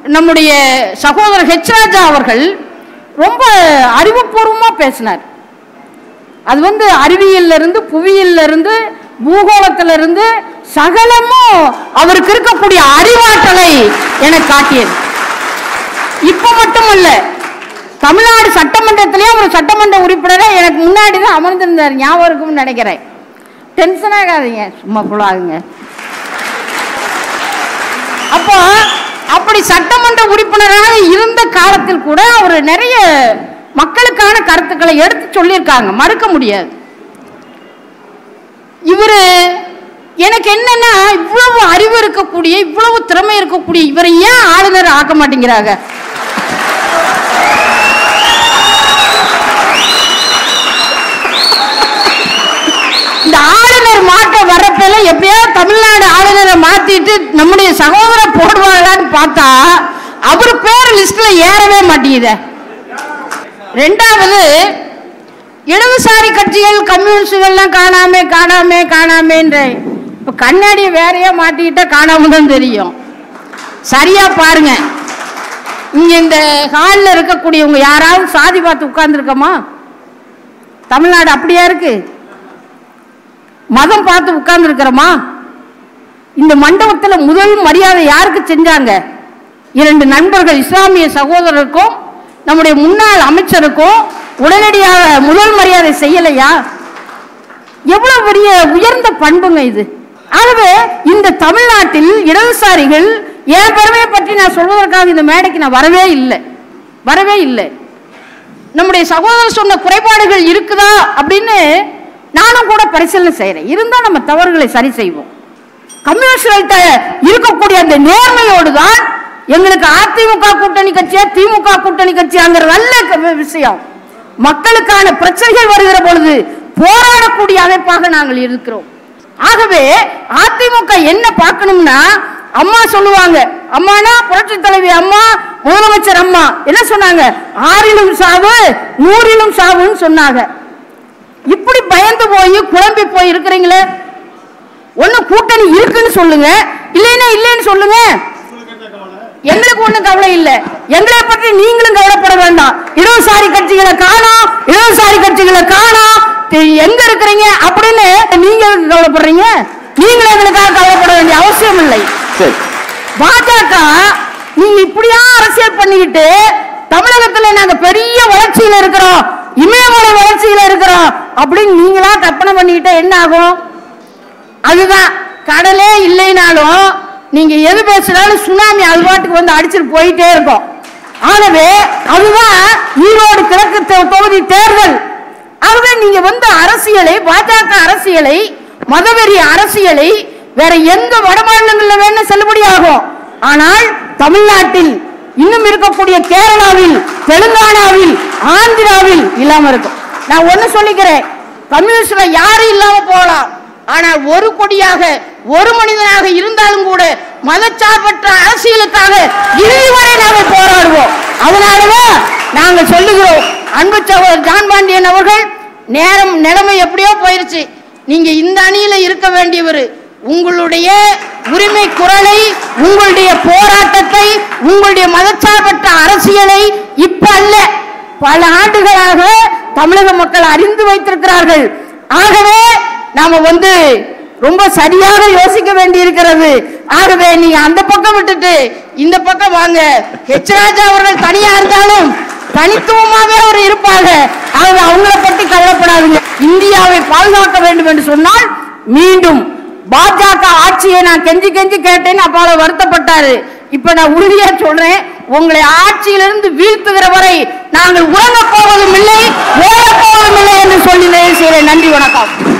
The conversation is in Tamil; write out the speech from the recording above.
நம்முடைய சகோதரர் ஹெச் ராஜா அவர்கள் ரொம்ப அறிவுபூர்வமா பேசினார் அது வந்து அறிவியல்ல இருந்து புவியியல்ல இருந்து பூகோளத்துல இருந்து சகலமும் அவருக்கு இருக்கக்கூடிய அறிவாற்றலை எனக்கு காட்டியது இப்ப மட்டுமல்ல தமிழ்நாடு சட்டமன்றத்திலேயே ஒரு சட்டமன்ற உறுப்பினரே எனக்கு முன்னாடி தான் அமர்ந்திருந்தார் ஞாபகம் இருக்கும்னு நினைக்கிறேன் டென்ஷன் ஆகாதீங்க சும்மா புலாகுங்க அப்போ அப்படி சட்டமன்ற உறுப்பினராக இருந்த காலத்தில் கூட அவர் நிறைய மக்களுக்கான கருத்துக்களை எடுத்து சொல்லியிருக்காங்க மறுக்க முடியாது இவரு எனக்கு என்னன்னா இவ்வளவு அறிவு இருக்கக்கூடிய இவ்வளவு திறமை இருக்கக்கூடிய இவரை ஏன் ஆளுநர் ஆக்க மாட்டேங்கிறாங்க இந்த ஆளுநர் மாற்ற வரப்பெல்லாம் எப்படியாவது தமிழ்நாடு ஆளுநரை மாத்திட்டு நம்முடைய சகோதரர் போடுவாங்களான்னு பார்த்தா அவர் பேர் லிஸ்ட்ல ஏறவே மாட்டேங்குதே ரெண்டாவது இடதுசாரி கட்சிகள் கம்யூனிஸ்டுகள்லாம் காணாமே காணாமே காணாமேன்ற இப்ப கண்ணாடியை வேறையா மாட்டிக்கிட்டா காணாம தான் தெரியும் சரியா பாருங்க இங்க இந்த ஹாலில் இருக்கக்கூடியவங்க யாராவது சாதி பார்த்து உட்கார்ந்துருக்கோமா தமிழ்நாடு அப்படியா இருக்கு மதம் பார்த்து உட்கார்ந்து இருக்கிறோமா இந்த மண்டபத்தில் முதல் மரியாதை யாருக்கு செஞ்சாங்க இரண்டு நண்பர்கள் இஸ்லாமிய சகோதரருக்கும் நம்முடைய முன்னாள் அமைச்சருக்கும் உடனடியாக முதல் மரியாதை செய்யலையா எவ்வளவு பெரிய உயர்ந்த பண்புங்க இது ஆகவே இந்த தமிழ்நாட்டில் இடதுசாரிகள் என் பெருமையை பற்றி நான் சொல்வதற்காக இந்த மேடைக்கு நான் வரவே இல்லை வரவே இல்லை நம்முடைய சகோதரர் சொன்ன குறைபாடுகள் இருக்குதா அப்படின்னு நானும் கூட பரிசீலனை செய்கிறேன் இருந்தால் நம்ம தவறுகளை சரி செய்வோம் கம்யூனிஸ்ட் இருக்கக்கூடிய அந்த நேர்மையோடு தான் எங்களுக்கு அதிமுக கூட்டணி கட்சியா திமுக கூட்டணி கட்சியாங்கிற நல்ல க- விஷயம் மக்களுக்கான பிரச்சனைகள் வருகிற பொழுது போராடக்கூடிய அமைப்பாக நாங்கள் இருக்கிறோம் ஆகவே அதிமுக என்ன பார்க்கணும்னா அம்மா சொல்லுவாங்க அம்மானா புரட்சி தலைவி அம்மா முதலமைச்சர் அம்மா என்ன சொன்னாங்க ஆறிலும் சாவு நூறிலும் சாவுன்னு சொன்னாங்க இப்படி பயந்து போய் குழம்பி போய் இருக்கிறீங்களே ஒண்ணு கூட்டணி இருக்குன்னு சொல்லுங்க இல்லைன்னா இல்லைன்னு சொல்லுங்க எங்களுக்கு ஒண்ணும் கவலை இல்ல எங்களை பற்றி நீங்களும் கவலைப்பட வேண்டாம் இடதுசாரி கட்சிகளை காணோம் இடதுசாரி கட்சிகளை காணோம் தெ- எங்க இருக்கிறீங்க அப்படின்னு நீங்க எதுக்கு கவலைப்படுறீங்க நீங்களும் எங்களுக்காக கவலைப்பட வேண்டிய அவசியம் இல்லை சரி பாஜக நீங்க இப்படியா அரசியல் பண்ணிக்கிட்டு தமிழகத்துல நாங்க பெரிய வளர்ச்சியில இருக்கிறோம் இமயமலை வளர்ச்சியில இருக்கிறோம் அப்படின்னு நீங்களா கற்பனை பண்ணிக்கிட்டா என்ன ஆகும் அதுதான் கடலே இல்லைனாலும் நீங்க எது பேசினாலும் சுனாமி அது பாட்டுக்கு வந்து அடிச்சுட்டு போயிட்டே இருக்கும் ஆகவே அதுதான் ஈரோடு கிழக்கு தொ- தொகுதி தேர்தல் ஆகவே நீங்க வந்து அரசியலை பாஜக அரசியலை மதவெறி அரசியலை வேற எந்த வட மாநிலங்கள்ல வேணா செல்லுபடியாகும் ஆனால் தமிழ்நாட்டில் இன்னும் இருக்கக்கூடிய கேரளாவில் தெலுங்கானாவில் ஆந்திராவில் இல்லாம இருக்கும் நான் ஒண்ணு சொல்லிக்கிறேன் கம்யூனிஸ்ட்ல யாரும் இல்லாம போகலாம் ஆனால் ஒரு கொடியாக ஒரு மனிதனாக இருந்தாலும் கூட மதச்சார்பற்ற அரசியலுக்காக இறுதி வரை நாங்கள் போராடுவோம் அதனாலதான் நாங்கள் சொல்லுகிறோம் அன்பு சகோதரர் ஜான் பாண்டியன் அவர்கள் நேரம் நிலைமை எப்படியோ போயிருச்சு நீங்க இந்த அணியில இருக்க வேண்டியவர் உங்களுடைய உரிமை குரலை உங்களுடைய போராட்டத்தை உங்களுடைய மதச்சார்பற்ற அரசியலை இப்ப அல்ல பல ஆண்டுகளாக தமிழக மக்கள் அறிந்து வைத்திருக்கிறார்கள் ஆகவே நாம வந்து ரொம்ப சரியாக யோசிக்க வேண்டி இருக்கிறது ஆகவே நீங்க அந்த பக்கம் விட்டுட்டு இந்த பக்கம் வாங்க ஹெச் ராஜா அவர்கள் தனியா இருந்தாலும் தனித்துவமாவே அவர் இருப்பாங்க ஆகவே அவங்கள பற்றி கவலைப்படாதீங்க இந்தியாவை பாதுகாக்க வேண்டும் என்று சொன்னால் மீண்டும் பாஜக ஆட்சியை நான் கெஞ்சி கெஞ்சி கேட்டேன்னு அப்பால வருத்தப்பட்டாரு இப்ப நான் உறுதியா சொல்றேன் உங்களை ஆட்சியிலிருந்து வீழ்த்துகிற வரை நாங்கள் உறங்கப் போவதும் இல்லை ஓடப் போவதும் இல்லை என்று சொல்லி நிறைவு செய்கிறேன் நன்றி வணக்கம்